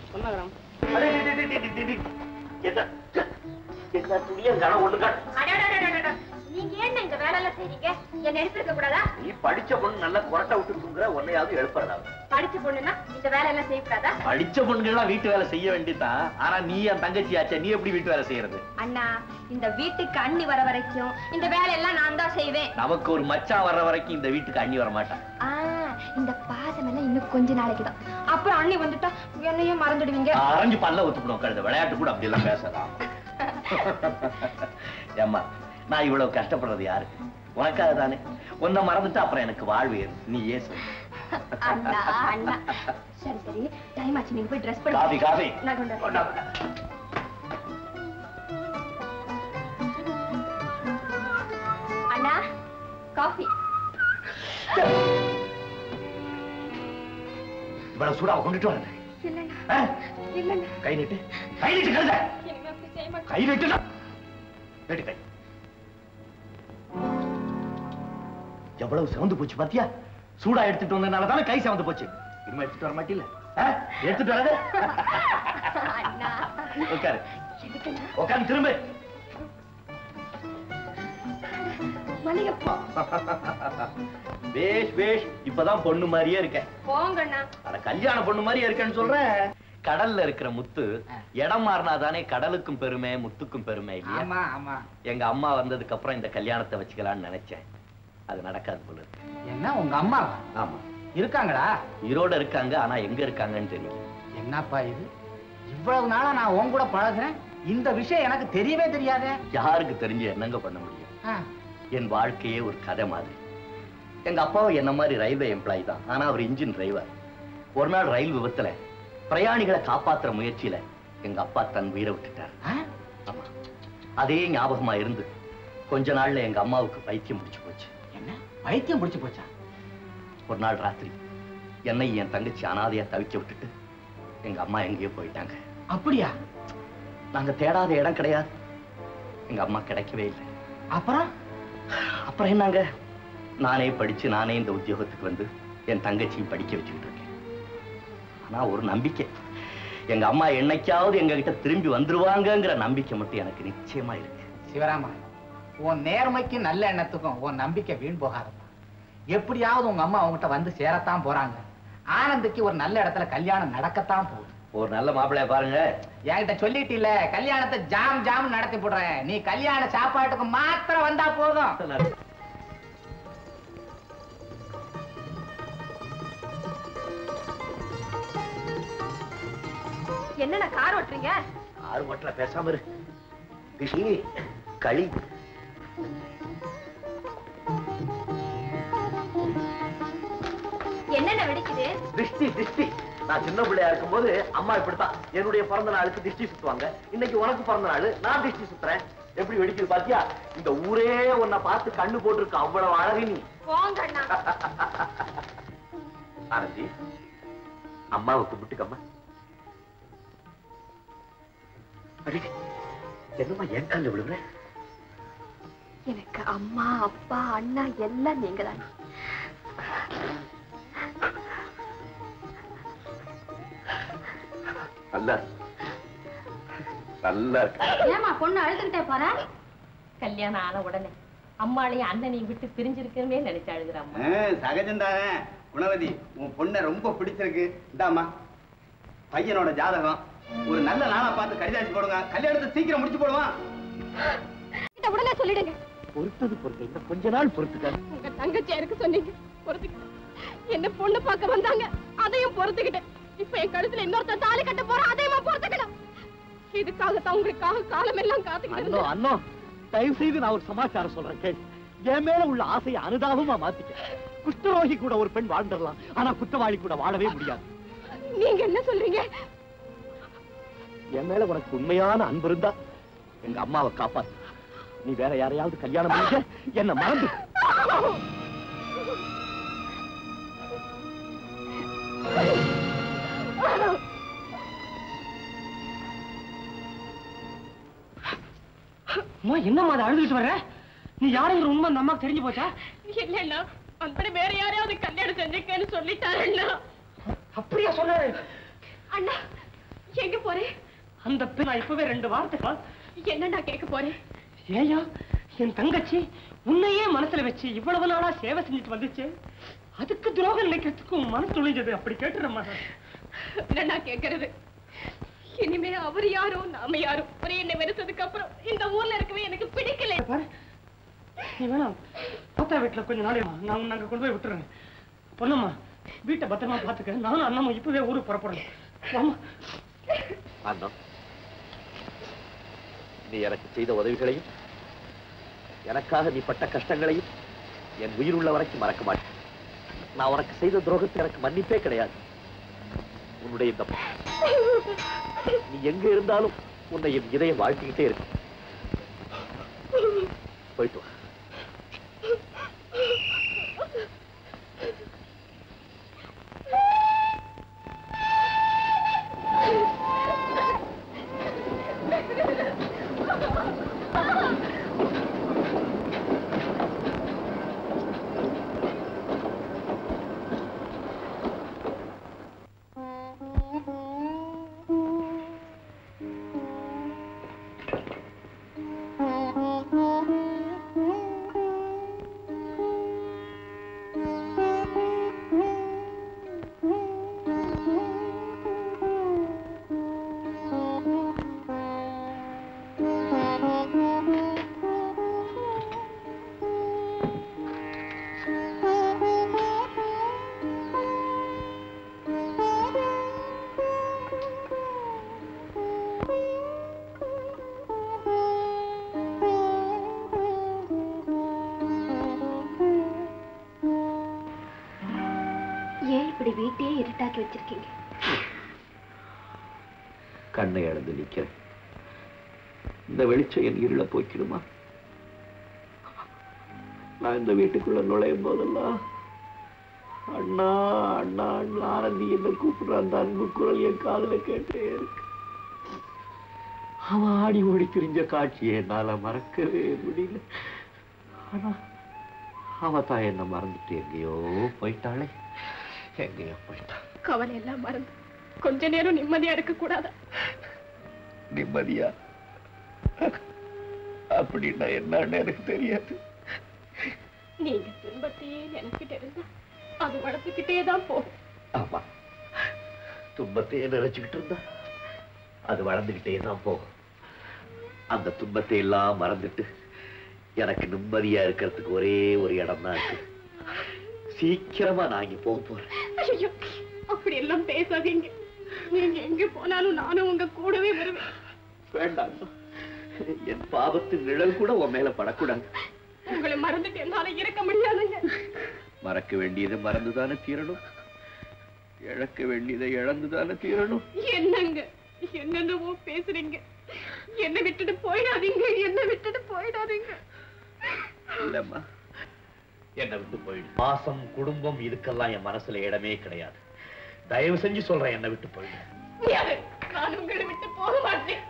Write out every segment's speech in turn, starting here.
சொன்னாராம் அடே, டே, டே, டே, டே, டே, டே. என்ன என்ன துணியும் கன ஒண்ணு காட்டு அடடடடடட. நீங்க என்ன இந்த வேலை எல்லாம் செய்றீங்க என்ன எடுத்துருக்க கூடாதா நீ படிச்ச பொண்ணு நல்லா குரட்டை விட்டு தூங்குற உன்னையாவது எழுப்புறதா படிச்ச பொண்ணுன்னா இந்த வேலை எல்லாம் செய்யக்கூடாதா படிச்ச பொண்ணுங்கள்லாம் வீட்டு வேலை செய்ய வேண்டியதான் ஆனா நீ என் தங்கச்சி ஆச்சே நீ எப்படி வீட்டு வேலை செய்யறது அண்ணா இந்த வீட்டுக்கு அண்ணி வர வரைக்கும் இந்த வேலையெல்லாம் நான் தான் செய்வேன் நமக்கு ஒரு மச்சான் வர்ற வரைக்கும் இந்த வீட்டுக்கு அண்ணி வர மாட்டான் ஆ, இந்த பாசம் எல்லாம் இன்னும் கொஞ்ச நாளைக்கு தான் அப்புறம் அண்ணி வந்துட்டா என்னையும் மறந்துடுவீங்க அரைஞ்சு பல்ல ஒத்துக்கணும் கழுத விளையாட்டு கூட அப்படி எல்லாம் பேசலாம் ஏம்மா நான் இவ்வளவு கஷ்டப்படுறது யாரு உனக்காக தானே உன்னை மறந்துட்டு அப்புறம் எனக்கு வாழ்வு ஏது. நீ ஏன் சொல்லு அண்ணா அண்ணா சரி சரி டைம் ஆச்சு நீங்க போய் ட்ரெஸ் காபி காபி நான் கொண்டு வரேன். கொண்டா, கொண்டா. அண்ணா காஃபி இவ்வளவு சூடா கொண்டுட்டு வரேன் இல்லண்ணா இல்லண்ணா கை நீட்டு கை நீட்டு கழுத இனிமே அப்படி செய்ய மாட்டேன் கை நீட்டு நீட்டு கை எவ்வளவு சிவந்து போச்சு பாத்தியா சூடா எடுத்துட்டு வந்ததுனால தானே கை சிவந்து போச்சு இனிமே எடுத்துட்டு வர மாட்டீல எடுத்துட்டு வராது அண்ணா உட்காரு எதுக்குண்ணா உட்காந்து திரும்ப மல்லிகைப்பூ பேஷ் பேஷ் இப்பதான் பொண்ணு மாதிரியே இருக்கேன் போங்கண்ணா அட கல்யாண பொண்ணு மாதிரியே இருக்கேன்னு சொல்றேன் கடல்ல இருக்கிற முத்து இடம் மாறினாதானே கடலுக்கும் பெருமை முத்துக்கும் பெருமை இல்லையா ஆமா ஆமா எங்க அம்மா வந்ததுக்கு அப்புறம் இந்த கல்யாணத்தை வச்சுக்கலாம்னு நினைச்சேன் அது நடக்காது போல இருக்கு. என்ன உங்க அம்மா ஆமா இருக்காங்களா ஈரோட இருக்காங்க ஆனா எங்க இருக்காங்கன்னு தெரியல என்னப்பா இது இவ்வளவு நாளா நான் உன் கூட பழகுறேன் இந்த விஷயம் எனக்கு தெரியவே தெரியாதே யாருக்கு தெரிஞ்சு என்னங்க பண்ண முடியும் ஆ, என் வாழ்க்கையே ஒரு கதை மாதிரி எங்க அப்பாவும் என்ன மாதிரி ரயில்வே எம்ப்ளாயி தான் ஆனா அவர் இன்ஜின் டிரைவர் ஒரு நாள் ரயில் விபத்துல பிரயாணிகளை காப்பாத்துற முயற்சியில எங்க அப்பா தன் உயிரை விட்டுட்டார் ஆ? ஆமா அதே ஞாபகமா இருந்து கொஞ்ச நாள்ல எங்க அம்மாவுக்கு பைத்தியம் முடிச்சு போச்சு என்ன பைத்தியம் பிடிச்சு போச்சா ஒரு நாள் ராத்திரி என்னை என் தங்கச்சி அனாதையா தவிக்க விட்டுட்டு எங்க அம்மா எங்கேயோ போயிட்டாங்க அப்படியா நாங்க தேடாத இடம் கிடையாது எங்க அம்மா கிடைக்கவே இல்லை அப்புறம் அப்புறம் என்னங்க நானே படிச்சு நானே இந்த உத்தியோகத்துக்கு வந்து என் தங்கச்சியும் படிக்க வச்சுக்கிட்டு இருக்கேன் ஆனா ஒரு நம்பிக்கை எங்க அம்மா என்னைக்காவது எங்க கிட்ட திரும்பி வந்துருவாங்கங்கிற நம்பிக்கை மட்டும் எனக்கு நிச்சயமா இருக்கு சிவராமா உன் நேர்மைக்கு நல்ல எண்ணத்துக்கும் உன் நம்பிக்கை வீண் போகாதப்பா எப்படியாவது உங்க அம்மா உங்ககிட்ட வந்து சேரத்தான் போறாங்க ஆனந்துக்கு ஒரு நல்ல இடத்துல கல்யாணம் நடக்கத்தான் போகுது ஒரு நல்ல மாப்பிள்ளைய பாருங்க என்கிட்ட சொல்லிட்டு கல்யாணத்தை ஜாம் ஜாம் நடத்தி போடுறேன் நீ கல்யாண சாப்பாட்டுக்கு மாத்திரம் வந்தா போதும் என்னண்ணா கார் ஓட்டுறீங்க ஆறு மட்டும் பேசாம இரு கிருஷி களி என்னென்ன வெடிக்குது திருஷ்டி திருஷ்டி நான் சின்ன பிள்ளையா இருக்கும்போது அம்மா இப்படித்தான் என்னுடைய பிறந்த நாளுக்கு திருஷ்டி சுத்துவாங்க இன்னைக்கு உனக்கு பிறந்த நாள் நான் திருஷ்டி சுத்துறேன் எப்படி வெடிக்குது பாத்தியா இந்த ஊரே உன்னை பார்த்து கண்ணு போட்டிருக்கு அவ்வளவு அழகு நீ போங்கண்ணா ஆனந்தி அம்மாவை கும்பிட்டுக்கம்மா அடி, என்னம்மா என் காலில் விழுவுற எனக்கு அம்மா அப்பா அண்ணா எல்லாம் நீங்க தான் நல்லா நல்லா இருக்கு ஏமா பொண்ணு அழுதுகிட்டே போறா கல்யாணம் ஆன உடனே அம்மாளையும் அண்ணனையும் விட்டு பிரிஞ்சிருக்கவே நினைச்சு அழுகுறாம்மா சகஜம்தானே குணவதி உன் பொண்ணை ரொம்ப பிடிச்சிருக்கு இந்தாம்மா பையனோட ஜாதகம் ஒரு நல்ல நாளா பார்த்து கடிதாச்சு போடுங்க கல்யாணத்தை சீக்கிரம் முடிச்சு போடுவான் கிட்ட உடனே சொல்லிடுங்க பொறுத்தது பொறுத்து இன்னும் கொஞ்ச நாள் பொறுத்துக்க உங்க தங்கச்சியா இருக்கு சொன்னீங்க பொறுத்துக்கிட்டேன் என்ன பொண்ணு பார்க்க வந்தாங்க அதையும் பொறுத்துக்கிட்டேன் இப்ப என் கழுத்துல இன்னொருத்தன் தாலி கட்ட போறான் அதையும் பொறுத்துக்கலாம் இதுக்காகத்தான் உங்களுக்காக காலம் எல்லாம் காத்துக்கிட்டு அண்ணோ இருந்தேன். அண்ணோ தயவு செய்து நான் ஒரு சமாச்சாரம் சொல்றேன் கேள் என் மேல உள்ள ஆசையை அனுதாபமா மாத்திக்க குஷ்டரோகி கூட ஒரு பெண் வாழ்ந்துடலாம் ஆனா குற்றவாளி கூட வாழவே முடியாது நீங்க என்ன சொல்றீங்க என் மேல உனக்கு உண்மையான அன்பு இருந்தா எங்க அம்மாவை காப்பாத்து நீ வேற யாரையாவது கல்யாணம் பண்ணிக்க என்ன மறந்து அம்மா என்னம்மா அதை அழுதுகிட்டு வர்ற நீ யாருங்கிற உண்மை அந்த அம்மாக்கு தெரிஞ்சு போச்சா இல்லண்ணா அந்த வேற யாரையாவது கல்யாணம் செஞ்சுக்கன்னு சொல்லிட்டாருண்ணா அப்படியா சொன்னாரு அண்ணா எங்க போறேன் அந்த பெண் நான் இப்பவே ரெண்டு வார்த்தை என்னடா கேட்க போறேன் ஏயா என் தங்கச்சி உன்னையே மனசுல வச்சு இவ்வளவு நாளா சேவை செஞ்சுட்டு வந்துச்சு அதுக்கு துரோகம் நினைக்கிறதுக்கு உன் மனசு துணிஞ்சது அப்படி கேட்டுறமா என்னடா கேக்குறது இனிமே அவர் யாரோ நாம யாரோ ஒரே என்ன வெறுத்ததுக்கு அப்புறம் இந்த ஊர்ல இருக்கவே எனக்கு பிடிக்கல பாரு நீ வேணாம் தாத்தா வீட்டுல கொஞ்ச நாள் இரு. நான் உன்னை அங்க கொண்டு போய் விட்டுறேன் பொண்ணம்மா வீட்டை பத்திரமா பாத்துக்க நானும் அண்ணமும் இப்பவே ஊருக்கு புறப்படுறேன் வாம்மா. அண்ணா நீ எனக்கு செய்த உதவிகளையும் எனக்காக நீ பட்ட கஷ்டங்களையும் என் உயிர் உள்ள வரைக்கும் மறக்க மாட்டேன் நான் உனக்கு செய்த துரோகத்துக்கு எனக்கு மன்னிப்பே கிடையாது உன்னுடைய இந்த நீ எங்க இருந்தாலும் உன்னை என் இதயம் வாழ்த்திக்கிட்டே இருக்கு போயிட்டு வா ஏன் இப்படி வீட்டையே இருட்டாக்கி வச்சிருக்கீங்க கண்ணை இழந்து நிக்கிறேன் இந்த வெளிச்சம் என் இருள போய்க்கிடுமா நான் இந்த வீட்டுக்குள்ள நுழையும் போதெல்லாம் அண்ணா அண்ணா அண்ணா ஆனந்தி என்ன கூப்பிடுற அந்த அன்பு குரல் என் காதுல கேட்டே இருக்கு அவன் ஆடி ஓடி திரிஞ்ச காட்சியை என்னால மறக்கவே முடியல ஆனா அவ தான் என்ன மறந்துட்டு எங்கேயோ போயிட்டாளே எங்கேயோ போயிட்டா கவலை எல்லாம் மறந்து கொஞ்ச நேரம் நிம்மதியா இருக்க கூடாதா நிம்மதியா அப்படின்னா என்னன்னு எனக்கு தெரியாது நீங்க துன்பத்தையே நினைச்சிட்டு இருந்தா அது வளர்த்துக்கிட்டே தான் போகும் ஆமா துன்பத்தையே நினைச்சுக்கிட்டு இருந்தா அது வளர்ந்துகிட்டே தான் போகும் அந்த துன்பத்தை எல்லாம் மறந்துட்டு எனக்கு நிம்மதியா இருக்கிறதுக்கு ஒரே ஒரு இடம் தான் இருக்கு சீக்கிரமா நான் இங்க போக போறேன் ஐயோ அப்படி எல்லாம் பேசாதீங்க நீங்க எங்க போனாலும் நானும் உங்க கூடவே வருவேன் வேண்டாம் என் பாவத்து நிழல் கூட உன் மேல படக்கூடாது உங்களை மறந்துட்டு என்னால இருக்க முடியாதுங்க மறக்க வேண்டியதை மறந்துதானே தீரணும் இழக்க வேண்டியதை இழந்துதானே தீரணும் என்னங்க என்னென்னவோ பேசுறீங்க என்ன விட்டுட்டு போயிடாதீங்க என்ன விட்டுட்டு போயிடாதீங்க இல்லம்மா என்னை விட்டு போயிடு பாசம் குடும்பம் இதுக்கெல்லாம் என் மனசுல இடமே கிடையாது தயவு செஞ்சு சொல்றேன் என்னை விட்டு போயிடு முடியாது. நான் உங்களை விட்டு போக மாட்டேன்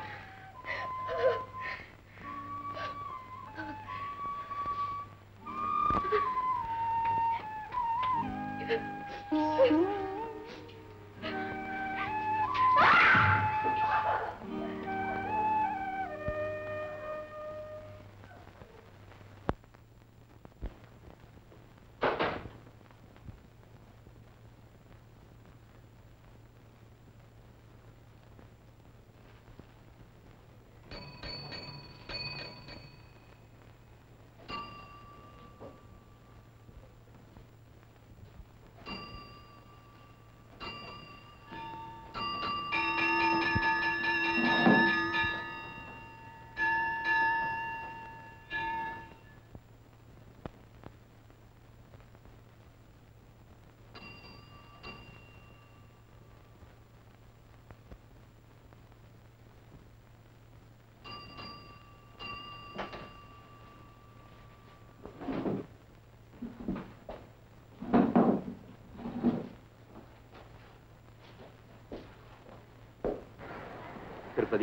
திருப்பதி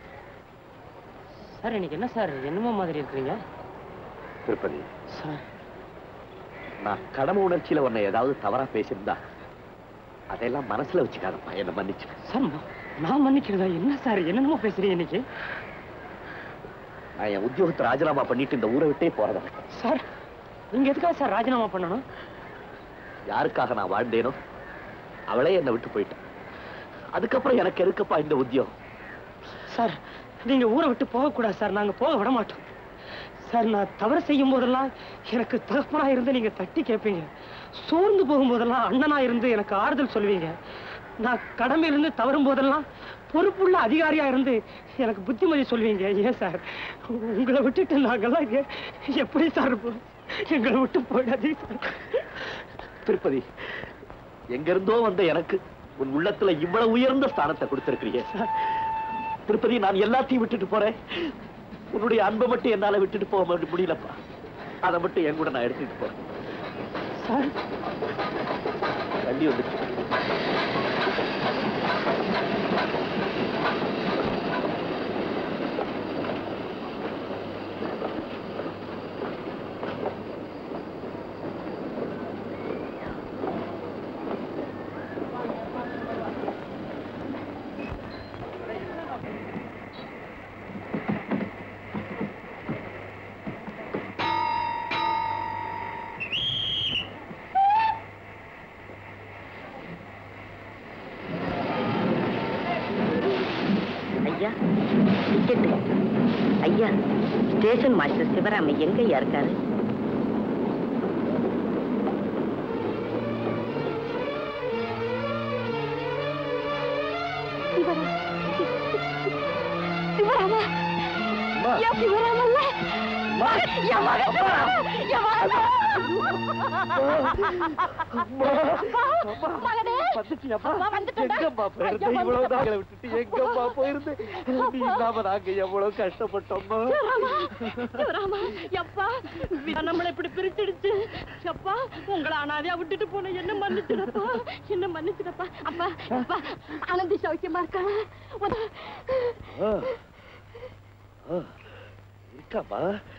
சார் இன்னைக்கு என்ன சார் என்னமோ மாதிரி இருக்கிறீங்க திருப்பதி சார் நான் கடமை உணர்ச்சியில உன்னை ஏதாவது தவறா பேசியிருந்தா அதெல்லாம் மனசுல வச்சுக்காதப்பா என்ன மன்னிச்சு சார் நான் மன்னிக்கிறதா என்ன சார் என்னென்னமோ பேசுறீங்க இன்னைக்கு நான் என் உத்தியோகத்தை ராஜினாமா பண்ணிட்டு இந்த ஊரை விட்டே போறதா சார் நீங்க எதுக்காக சார் ராஜினாமா பண்ணணும் யாருக்காக நான் வாழ்ந்தேனோ அவளே என்னை விட்டு போயிட்டான் அதுக்கப்புறம் எனக்கு எதுக்குப்பா இந்த உத்தியோகம் சார் நீங்க ஊரை விட்டு போகக்கூடாது சார் நாங்க போக விட மாட்டோம் சார் நான் தவறு செய்யும் போதெல்லாம் எனக்கு தகப்பனா இருந்து நீங்க தட்டி கேட்பீங்க சோர்ந்து போகும்போதெல்லாம் அண்ணனா இருந்து எனக்கு ஆறுதல் சொல்லுவீங்க நான் கடமையிலிருந்து தவறும் போதெல்லாம் பொறுப்புள்ள அதிகாரியா இருந்து எனக்கு புத்திமதி சொல்லுவீங்க ஏன் சார் உங்களை விட்டுட்டு நாங்கெல்லாம் இங்க எப்படி சார் இருப்போம் எங்களை விட்டு போயிடாதீங்க சார் திருப்பதி எங்க இருந்தோ வந்த எனக்கு உன் உள்ளத்துல இவ்வளவு உயர்ந்த ஸ்தானத்தை கொடுத்திருக்கிறீங்க திருப்பதி நான் எல்லாத்தையும் விட்டுட்டு போறேன் உன்னுடைய அன்பை மட்டும் என்னால விட்டுட்டு போக மு- முடியலப்பா அதை மட்டும் என் கூட நான் எடுத்துட்டு போறேன் சார் வண்டி வந்துச்சு ஐயா டிக்கெட்டு ஐயா ஸ்டேஷன் மாஸ்டர் சிவராம எங்கய்யா இருக்காரு சிவராமா ஏன் சிவராமல்ல என் மகன் சிவராமா, என் மகன் மகனே வந்துட்டியாப்பா? அப்பா, வந்துட்டேன்டா. எங்கம்மா போயிருந்து? ஐயா, இவ்வளவு வந்துட்டேன். நாங்களை விட்டுட்டு எங்கம்மா போயிருந்து? நீ இல்லாம நாங்க எவ்வளவு கஷ்டப்பட்டோம்மா. சிவராமா, சிவராமா, எப்பா விதி நம்மளை இப்படி பிரிச்சிடுச்சு எப்பா உங்களை அனாதையா விட்டுட்டு போன என்ன மன்னிச்சிடப்பா என்ன மன்னிச்சிடப்பா அப்பா அப்பா ஆனந்தி சௌக்கியமா இருக்கா ஆ. ஆ. இருக்காப்பா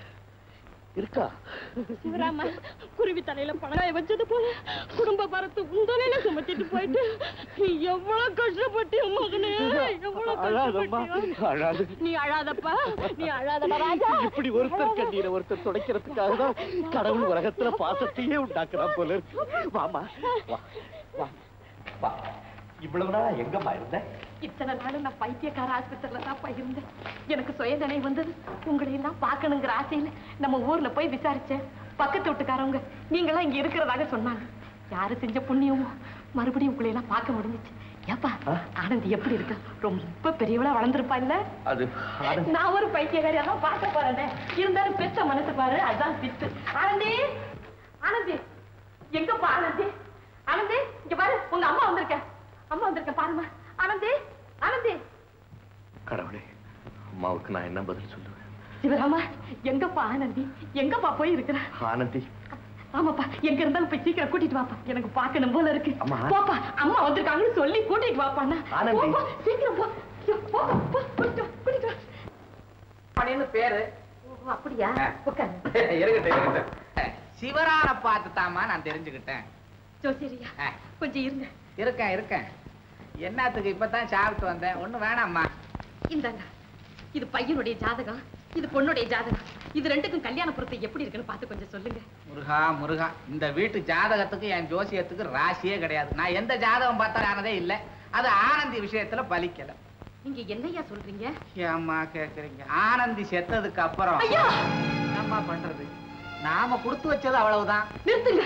இருக்கா சிவராமா குருவி தலையில பணங்காய வச்சது போல குடும்ப பரத்து உந்தலையில சுமத்திட்டு போயிட்டு எவ்வளவு கஷ்டப்பட்டு மகனே எவ்வளவு அழாதம்மா கஷ்டப்பட்டியோ. அழாது நீ அழாதப்பா நீ அழாதடா ராஜா இப்படி ஒருத்தர் கண்ணீரை ஒருத்தர் துடைக்கிறதுக்காக தான் கடவுள் உலகத்துல பாசத்தையே உண்டாக்குறான் போல இருக்கு வாமா வா வா வா இவ்வளவு நாளா எங்கம்மா இருந்த இத்தனை நாள் நான் பைத்தியக்கார ஆஸ்பத்திரியில தான் இருந்தேன் எனக்கு சுய நினைவு வந்தது உங்களை எல்லாம் பார்க்கணுங்கிற ஆசையில நம்ம ஊர்ல போய் விசாரிச்சேன் பக்கத்து வீட்டுக்காரவங்க நீங்களாம் இங்க இருக்கிறதாக சொன்னாங்க யாரு செஞ்ச புண்ணியமோ மறுபடியும் உங்களை எல்லாம் பார்க்க முடிஞ்சுச்சு ஏப்பா ஆனந்தி எப்படி இருக்கா ரொம்ப பெரியவளா வளர்ந்துருப்பா இல்ல அது ஆனந்த் நான் ஒரு பைத்தியக்காரியா தான் பார்க்க போறேன் இருந்தாலும் பெத்த மனசு பாரு அதுதான் பித்து ஆனந்தி ஆனந்தி எங்கப்பா ஆனந்தி ஆனந்தி இங்க பாரு உங்க அம்மா வந்திருக்க அம்மா வந்திருக்க பாருமா ஆனந்தி ஆனந்தி கடவுளே அம்மாவுக்கு நான் என்ன பதில் சொல்லுவேன் சிவராமா எங்கப்பா ஆனந்தி எங்கப்பா போய் இருக்கிற ஆனந்தி ஆமாப்பா எங்க இருந்தாலும் போய் சீக்கிரம் கூட்டிட்டு வாப்பா எனக்கு பார்க்கணும் போல இருக்கு அம்மா. போப்பா அம்மா வந்திருக்காங்கன்னு சொல்லி கூட்டிட்டு வாப்பா ஆனந்தி. போப்பா சீக்கிரம் போ ஐயோ, போ, போ, கூட்டிட்டு வா, கூட்டிட்டு வா. அப்படின்னு பேரு ஓ, அப்படியா ஆ. உட்காரு இருக்கட்டும் இருக்கட்டும் சிவரான பார்த்து தாமா நான் தெரிஞ்சுக்கிட்டேன் ஜோசியரியா ஆ. கொஞ்சம் இருங்க இருக்கேன் இருக்கேன் என்னத்துக்கு இப்பதான் சாப்பிட்டு வந்தேன் ஒண்ணு வேணாம்மா இந்தாங்க இது பையனுடைய ஜாதகம் இது பொண்ணுடைய ஜாதகம் இது ரெண்டுக்கும் கல்யாண பொருத்தம் எப்படி இருக்குன்னு பார்த்து கொஞ்சம் சொல்லுங்க முருகா முருகா இந்த வீட்டு ஜாதகத்துக்கு என் ஜோசியத்துக்கு ராசியே கிடையாது நான் எந்த ஜாதகம் பார்த்தாலும் ஆனதே இல்லை அது ஆனந்தி விஷயத்துல பலிக்கல நீங்க என்னையா சொல்றீங்க ஏம்மா கேக்குறீங்க ஆனந்தி செத்ததுக்கு அப்புறம் ஐயா! என்னம்மா பண்றது நாம கொடுத்து வச்சது அவ்வளவுதான் நிறுத்துங்க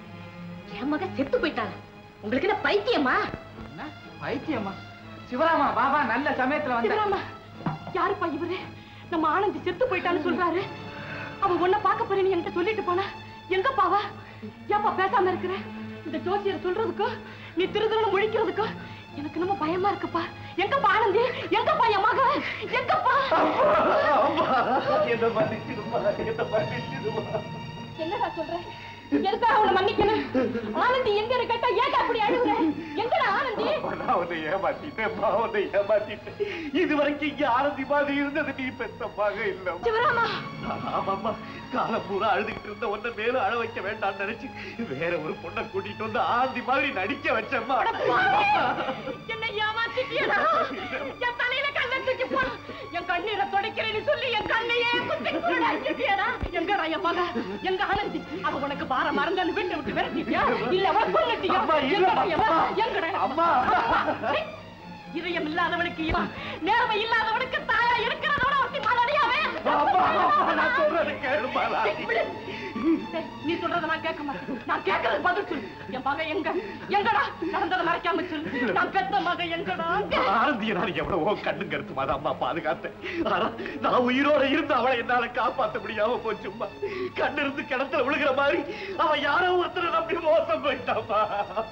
என் மக செத்து போயிட்டாங்க உங்களுக்கு என்ன பைத்தியமா என்ன பைத்தியம்மா சிவராமா பாபா நல்ல சமயத்துல வந்த சிவராமா யாருப்பா இவரு நம்ம ஆனந்தி செத்து போயிட்டான்னு சொல்றாரு அவ உன்னை பார்க்க போறேன்னு என்கிட்ட சொல்லிட்டு போனா எங்கப்பாவா ஏப்பா பேசாம இருக்கிற இந்த ஜோசியர் சொல்றதுக்கும் நீ திருதிருன்னு முழிக்கிறதுக்கும் எனக்கு நம்ம பயமா இருக்குப்பா எங்கப்பா ஆனந்தி எங்கப்பா என் மக எங்கப்பா என்ன மன்னிச்சிடுமா என்ன மன்னிச்சிடுமா என்னடா சொல்ற எதுக்காக அவனை மன்னிக்கணும் ஆனந்தி எங்க இருக்கட்டா ஏன் அப்படி அழுகுற எங்கடா ஆனந்தி நான் உன்னை ஏமாத்திட்டேன் மா உன்னை ஏமாத்திட்டேன் இது வரைக்கும் இங்க ஆரம்பி மாதிரி இருந்தது நீ பெத்தமாக இல்ல சிவராமா ஆமாம்மா காலம் பூரா அழுதுகிட்டு இருந்த உன்னை மேலும் அழ வைக்க வேண்டாம்னு நினைச்சு வேற ஒரு பொண்ணை கூட்டிட்டு வந்து ஆந்தி மாதிரி நடிக்க வச்சேம்மா என்ன ஏமாத்திட்டியடா என் தலையில கண்ணை தூக்கி போடு என் கண்ணீரை துடைக்கிறேன்னு சொல்லி என் கண்ணையே குத்தி போடாச்சிட்டியடா எங்கடா என் மக எங்க ஆனந்தி அவ உனக்கு பார மறந்தான்னு வீட்டை விட்டு விரட்டிட்டியா இல்ல அவளை கொண்டுட்டியா அம்மா, இல்லம்மா, எங்கடா என் மக? அம்மா. எங்கடா அம்மா. ஏய், இதயம் இல்லாதவனுக்கு இவன் நேர்மை இல்லாதவனுக்கு தாயா இருக்கிறதோட ஒட்டி மலடியாவே அம்மா, அம்மா, நான் சொல்றது கேளுமா ராணி. டேய், நீ சொல்றத நான் கேட்க மாட்டேன் நான் கேட்கறது பதில் சொல்லு என் மகன் எங்க எங்கடா நடந்ததை மறைக்காம சொல்லு நான் பெத்த மகன் எங்கடா ஆனந்திய நான் எவ்வளவோ கண்ணு கருத்துமா அம்மா பாதுகாத்தேன் ஆனா நான் உயிரோட இருந்து அவளை என்னால காப்பாத்த முடியாம போச்சும்மா கண்ணு இருந்து கிணத்துல விழுகிற மாதிரி அவன் யாரோ ஒருத்தரை நம்பி மோசம் போயிட்டாமா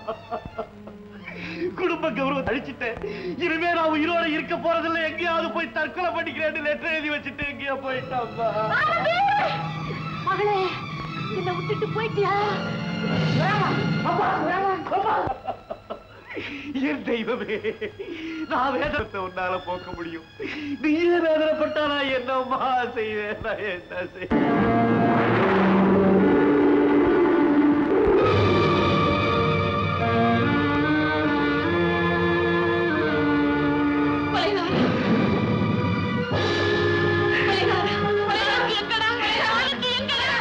குடும்ப கௌரவம் அழிச்சிட்டேன் இனிமே நான் உயிரோட இருக்க போறதில்ல எங்கேயாவது போய் தற்கொலை பண்ணிக்கிறேன்னு லெட்டர் எழுதி வச்சுட்டு எங்கேயோ போயிட்டாமா மகளே என்ன விட்டுட்டு போயிட்டியா என் தெய்வமே நான் வேதனத்தை உன்னால போக்க முடியும் நீயே வேதனைப்பட்டா நான் என்னம்மா செய்வேன் நான் என்ன செய்வேன் கொலைகாரா கொலைகாரா கொலைகாரா எங்கடா ஆனந்தி எங்கடா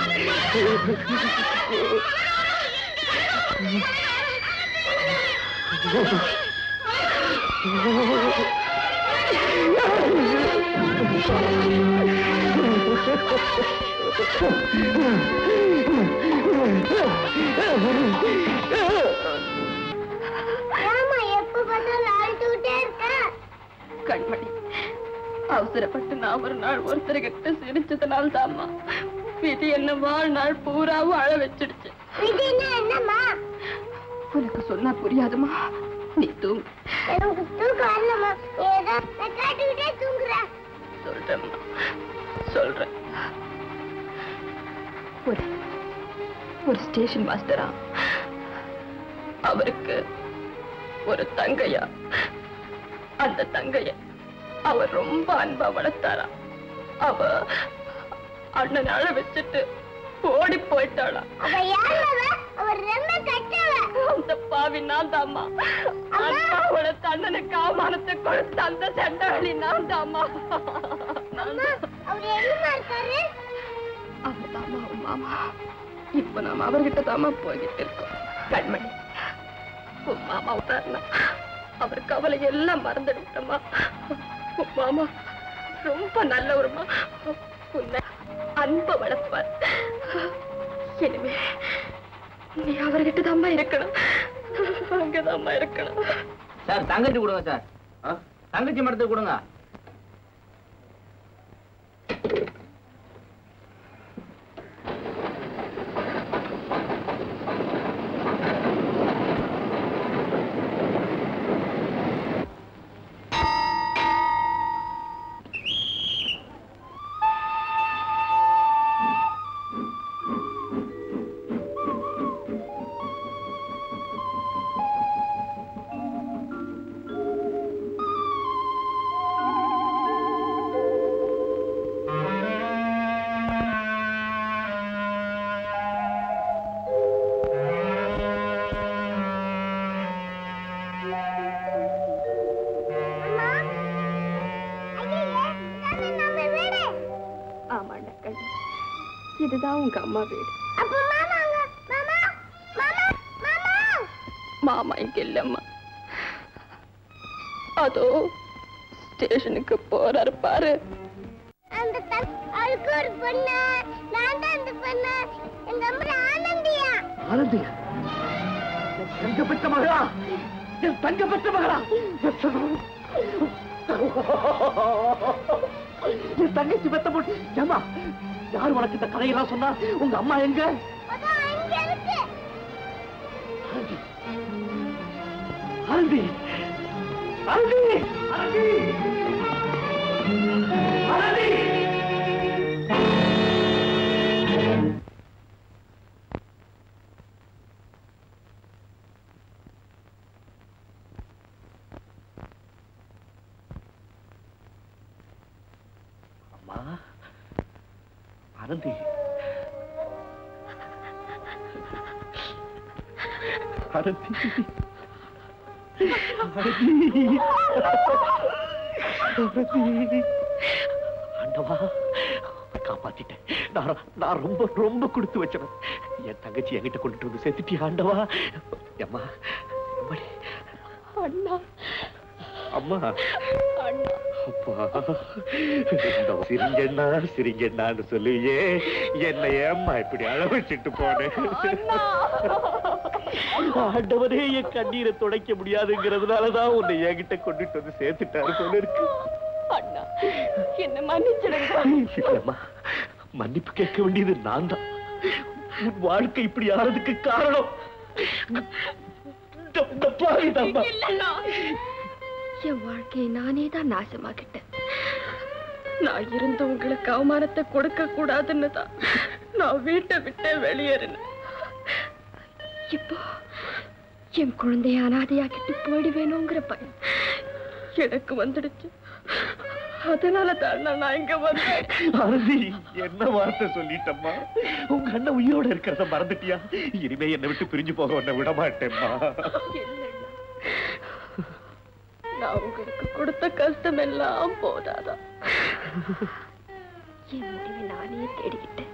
ஏமா எப்ப பார்த்தாலும் அழுதுகிட்டே இருக்க கண்மணி அவசரப்பட்டு நான் ஒரு நாள் ஒருத்தர்கிட்ட சிரிச்சதுனால தாம்மா விதி என்ன வாழ்நாள் பூராவும் அழ வச்சிடுச்சு விதின்னா என்னம்மா உனக்கு சொன்னா புரியாதுமா நீ தூங்கு எனக்கு தூக்கம் வரலம்மா ஏதோ நான் காட்டுக்கிட்டே தூங்குறேன் சொல்றேம்மா சொல்றேன் ஒரு ஒரு ஸ்டேஷன் மாஸ்டரா அவருக்கு ஒரு தங்கையா அந்த தங்கைய அவர் ரொம்ப அன்பா வளர்த்தாரா அவ அண்ணன் அழ வச்சுட்டு ஓடி போயிட்டாளா அவ யாருவ அவர் ரொம்ப கட்டவ அந்த பாவி நான் தாமா அண்ணாவோட தன்னனுக்கு அவமானத்தை கொடுத்த அந்த செண்டவழி நான் தாமா அம்மா அவர் என்னமா இருக்காரு அவர் தாமா அவன் மாமா இப்ப நாம அவர்கிட்ட தாமா போய்கிட்டு இருக்கோம் கண்மணி உன் மாமா உதாரணா அவர் கவலை எல்லாம் மறந்துடுட்டமா உன் மாமா ரொம்ப நல்லவருமா உன்னை அன்ப வளர்ப்பார் இனிமே நீ அவர்கிட்ட தாம்மா இருக்கணும் அங்கதாம்மா இருக்கணும் சார் தங்கச்சி கொடுங்க சார் தங்கச்சி மரத்துக்கு கொடுங்க அம்மா ஐயே இதானே நம்ம வீடு ஆமாண்டா கண்ணு இதுதான் உங்க அம்மா வீடு அப்ப மாமா அங்க மாமா மாமா மாமா மாமா இங்க இல்லம்மா அதோ ஸ்டேஷனுக்கு போறாரு பாரு அந்த தன் அவளுக்கு ஒரு பொண்ணு நான் தான் அந்த பொண்ணு எங்க அம்மா ஆனந்தியா ஆனந்தி என் தங்க பெற்ற மகளா என் தங்க பெற்ற மகளா என் தங்கச்சி பெத்த பொண்ணு ஏமா யார் உனக்கு இந்த கதையெல்லாம் சொன்னா உங்க அம்மா எங்க அதான் அங்க இருக்கு ஆனந்தி ஆனந்தி ஆனந்தி ஆனந்தி அம்மா ஆனந்தி ஆனந்தி ஆனந்தி ஆண்டவா காப்பாத்திட்டேன் நான் நான் ரொம்ப ரொம்ப கொடுத்து வச்சவன் என் தங்கச்சி என்கிட்ட கொண்டுட்டு வந்து சேர்த்துட்டியா ஆண்டவா அம்மா அம்மாடி. அண்ணா அம்மா அண்ணா அப்பா இந்த சிரிங்கண்ணா சிரிங்கண்ணான்னு சொல்லுவியே என்னை ஏம்மா இப்படி அழ வச்சுட்டு போனேன் ஆண்டவரே என் கண்ணீரை துடைக்க முடியாதுங்கிறதுனாலதான் உன்னை என்கிட்ட கொண்டுட்டு வந்து சேர்த்துட்டாரு போல இருக்கு அண்ணா என்ன மன்னிச்சிடுங்க இல்லம்மா மன்னிப்பு கேட்க வேண்டியது நான் தான் உன் வாழ்க்கை இப்படி ஆறதுக்கு காரணம் இந்த- இந்த பாவிதாம்மா. இல்லண்ணா என் வாழ்க்கையை நானே தான் நாசமாக்கிட்டேன் நான் இருந்து உங்களுக்கு அவமானத்தை கொடுக்க கூடாதுன்னு தான் நான் வீட்டை விட்டு வெளியேறினேன் இப்போ என் குழந்தைய அனாதையாக்கிட்டு போயிடுவேணுங்கிற பயம் எனக்கு வந்துடுச்சு அதனால தான் நான் இங்க வந்தேன் ஆனந்தி என்ன வார்த்தை சொல்லிட்டம்மா உங்க அண்ணன் உயிரோட இருக்கிறத மறந்துட்டியா இனிமே என்னை விட்டு பிரிஞ்சு போக உன்னை விட மாட்டேம்மா இல்லைண்ணா. நான் உங்களுக்கு கொடுத்த கஷ்டம் எல்லாம் போதாதா என் முடிவை நானே தேடிக்கிட்டேன்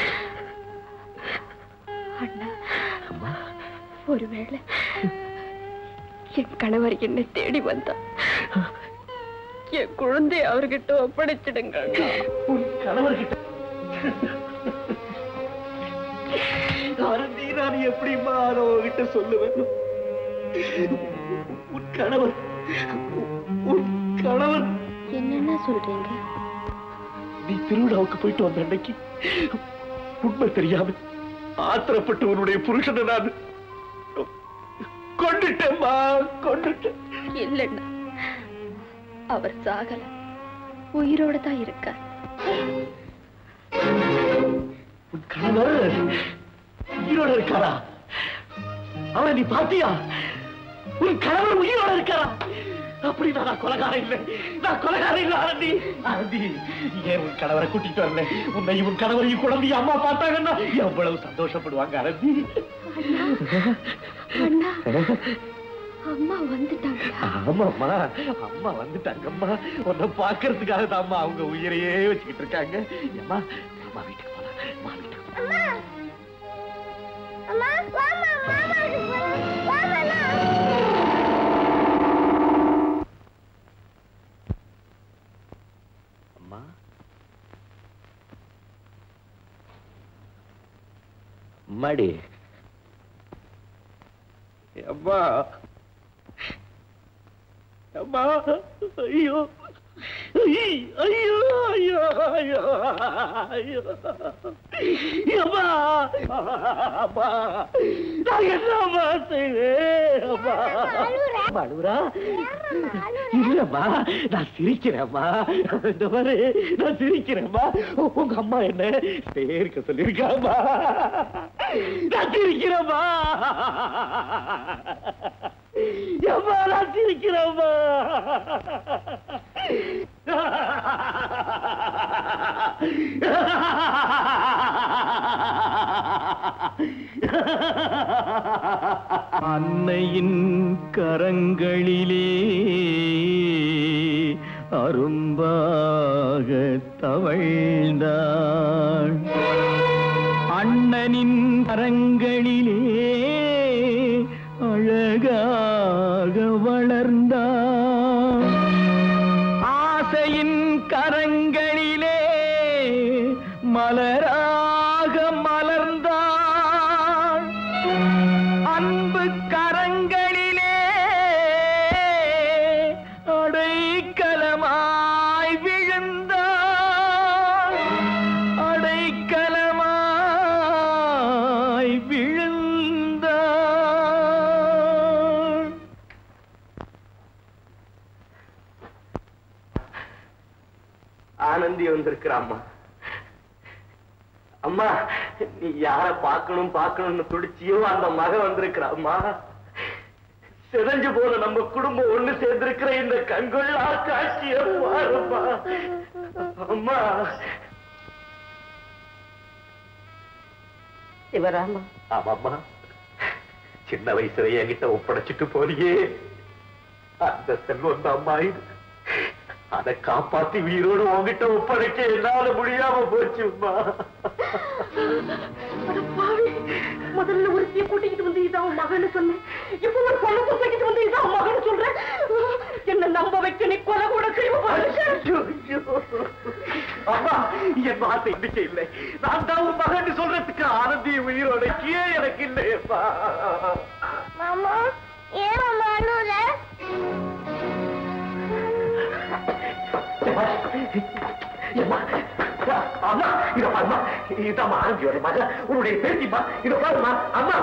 அண்ணா ஒருவேளை என் கணவர் என்னை தேடி வந்தா என் குழந்தை அவர்கிட்ட ஒப்படைச்சிடுங்க அண்ணா. உன் கணவர்கிட்ட ஆனந்தி நான் எப்படிம்மா அதை உன்கிட்ட சொல்லுவேன் உன் கணவர் உன் கணவர் என்னண்ணா சொல்றீங்க நீ திருவிழாவுக்கு போயிட்டு வந்த அன்னைக்கு உண்மை தெரியாம ஆத்திரப்பட்டு உன்னுடைய புருஷனை நான் கொண்டுட்டேம்மா கொண்டுட்டேன் இல்லைண்ணா அவர் சாகல உயிரோட தான் இருக்கார் உன் கணவர் உயிரோட இருக்காரா அவனை நீ பாத்தியா உன் கணவர் உயிரோட இருக்காரா அப்படின்னா நான் கொலகாரம் இல்லை நான் கொலகாரம் இல்லை ஆனந்தி ஆனந்தி ஏன் உன் கணவரை கூட்டிட்டு வரல உன்னை உன் கணவரையும் குழந்தையும் அம்மா பார்த்தாங்கன்னா எவ்வளவு சந்தோஷப்படுவாங்க ஆனந்தி அண்ணா அம்மா வந்துட்டாங்களா ஆமாம்மா அம்மா வந்துட்டாங்கம்மா உன்னை பாக்குறதுக்காக தான்மா அவங்க உயிரையே வச்சுக்கிட்டு இருக்காங்க அம்மா அம்மா வீட்டுக்கு போலாம் அம்மா வீட்டுக்கு போலாம். அம்மா அம்மா வாமா மாமா வாமா அம்மா அம்மாடி அம்மா அம்மா ஐயோ ஐ- ஐயோ ஐயோ ஐயோ ஐயோ அம்மா அம்மா நான் என்னம்மா செய்வேன் அம்மா அம்மா, அழுவுறா இல்லம்மா நான் சிரிக்கிறேம்மா இந்த மாதிரி நான் சிரிக்கிறேம்மா உ- உங்க அம்மா என்ன சேர்க்க சொல்லிருக்காம்மா நான் சிரிக்கிறேம்மா அம்மா நான் சிரிக்கிறேம்மா அன்னையின் கரங்களிலே அரும்பாக தவழ்ந்தாள் அண்ணனின் கரங்களிலே அழகாக வளர்ந்தாள் ஆசையின் கரங்களிலே மலராக மலர்ந்தாள் அன்பு கரங்களிலே அடைக்கலமாய் விழுந்தாள் அடைக்கலமாய் விழுந்தாள் ஆனந்தி வந்திருக்கிறாம்மா அம்மா நீ யார பார்க்கணும் பார்க்கணும்னு துடிச்சியோ அந்த மக வந்திருக்கிறாம்மா சிதைஞ்சு போன நம்ம குடும்பம் ஒண்ணு சேர்ந்திருக்கிற இந்த கண்கொள்ளா காட்சிய பாருமா அம்மா சிவராமா ஆமாம்மா சின்ன வயசுல என்கிட்ட ஒப்படைச்சிட்டு போறியே அந்த செல்வம் தான் அம்மா இது அதை காப்பாத்தி உயிரோடு உன்கிட்ட ஒப்படைக்க என்னால முடியாம போச்சும்மா அட பாவி, முதல்ல ஒருத்திய கூட்டிக்கிட்டு வந்து இதான் உன் மகன்னு சொன்னேன் இப்ப ஒரு பொண்ணு கூட்டிக்கிட்டு வந்து இதான் உன் மகன்னு சொல்றேன் என்ன நம்ப வைக்க நீ கொலை கூட செய்வ ஐயோ, ஐயோ. அம்மா என் வார்த்தை நம்பிக்கை இல்லை நான் தான் உன் மகன் சொல்றதுக்கு ஆனந்தி உயிரோட கீழே எனக்கு இல்லையப்பா மாமா ஏன் மாமா அழுவுற அம்மா, அம்மா இத பாருமா இதாம்மா ஆனந்தியோட மக உன்னுடைய பேத்திமா இத பாருமா அம்மா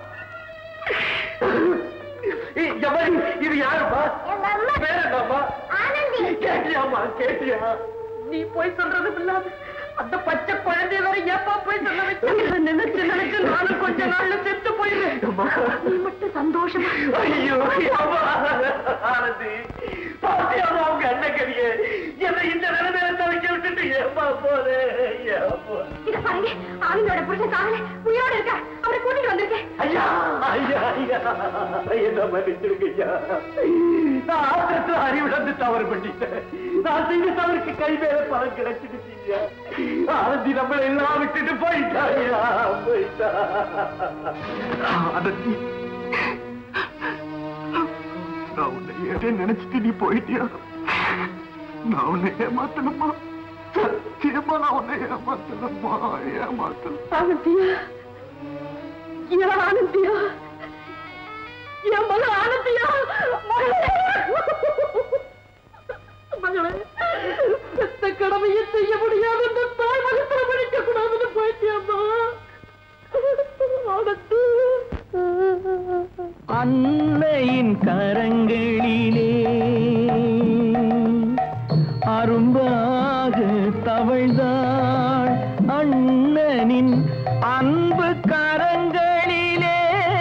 ஏய், எவரி, இது யாருப்பா எங்க அம்மா பேர் என்னம்மா ஆனந்தி கேட்டியாம்மா கேட்டியா நீ போய் சொல்றது இல்லாத அந்த பச்சை குழந்தை வரை ஏப்பா போய் சொல்ல வச்சு நினைச்சு நினைச்சு நானும் கொஞ்ச நாள்ல செத்து போயிடுறேன் நீ மட்டும் சந்தோஷமா ஐயோ அம்மா ஆனந்தி பாத்தியாமா உங்க அண்ணன் கறிய என்னை இந்த நிலைமையில தவிக்க விட்டுட்டு ஏமா போறே ஏமா இத பாருங்க ஆனந்தோட புருஷன் காவல உயிரோட இருக்க அவரை கூட்டிட்டு வந்திருக்கேன் ஐயா ஐயா ஐயா என்ன மன்னிச்சிருங்க ஐயா நான் ஆத்திரத்துல அறிவிழந்து தவறு பண்ணிட்டேன் நான் செய்த தவறுக்கு கை மேல பணம் கிடைச்சிடுச்சு ஐயா ஆனந்தி நம்மளை எல்லாம் விட்டுட்டு போயிட்டா ஐயா போயிட்டா ஆனந்தி நான் உன்னை ஏன் நினைச்சிட்டு நீ போயிட்டியா நான் உன்னை ஏமாத்தலம்மா சத்தியமா நான் உன்னை ஏமாத்தலம்மா ஏமாத்தல ஆனந்தியா ஏன் ஆனந்தியா என் மகள் ஆனந்தியா மகளே மகளே பெத்த கடமையை செய்ய முடியாது இந்த தாய் மகத்துல படிக்க கூடாதுன்னு போயிட்டியம்மா ஆனந்தி அன்னையின் கரங்களிலே அரும்பாக தவழ்ந்தாள் அண்ணனின் அன்பு கரங்களிலே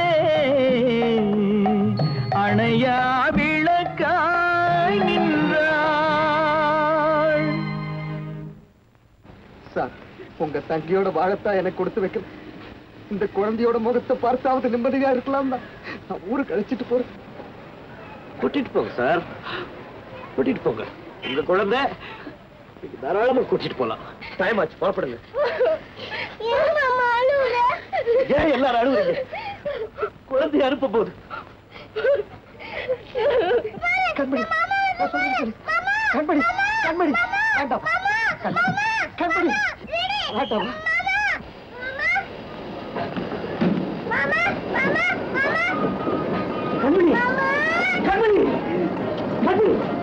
அணையா விளக்காய் நின்றாள் சார் உங்க தங்கியோட வாழத்தான் எனக்கு கொடுத்து வைக்கல இந்த குழந்தையோட முகத்தை பார்த்தாவது நிம்மதியா இருக்கலாம் தான் நான் ஊருக்கு அழைச்சிட்டு போறேன் கூட்டிட்டு போங்க சார் கூட்டிட்டு போங்க உங்க குழந்தை நீங்க தாராளமா கூட்டிட்டு போலாம் டைம் ஆச்சு புறப்படுங்க ஏன் மாமா அழுவுற ஏன் எல்லாரும் அழுகுறீங்க குழந்தைய அனுப்ப போகுது கண்மணி நான் சொல்றது கேளு. கண்மணி கண்மணி வேண்டாம் கண்- கண்மணி வேண்டாம் மாமா மாமா மாமா கண்மணி கண்மணி கண்மணி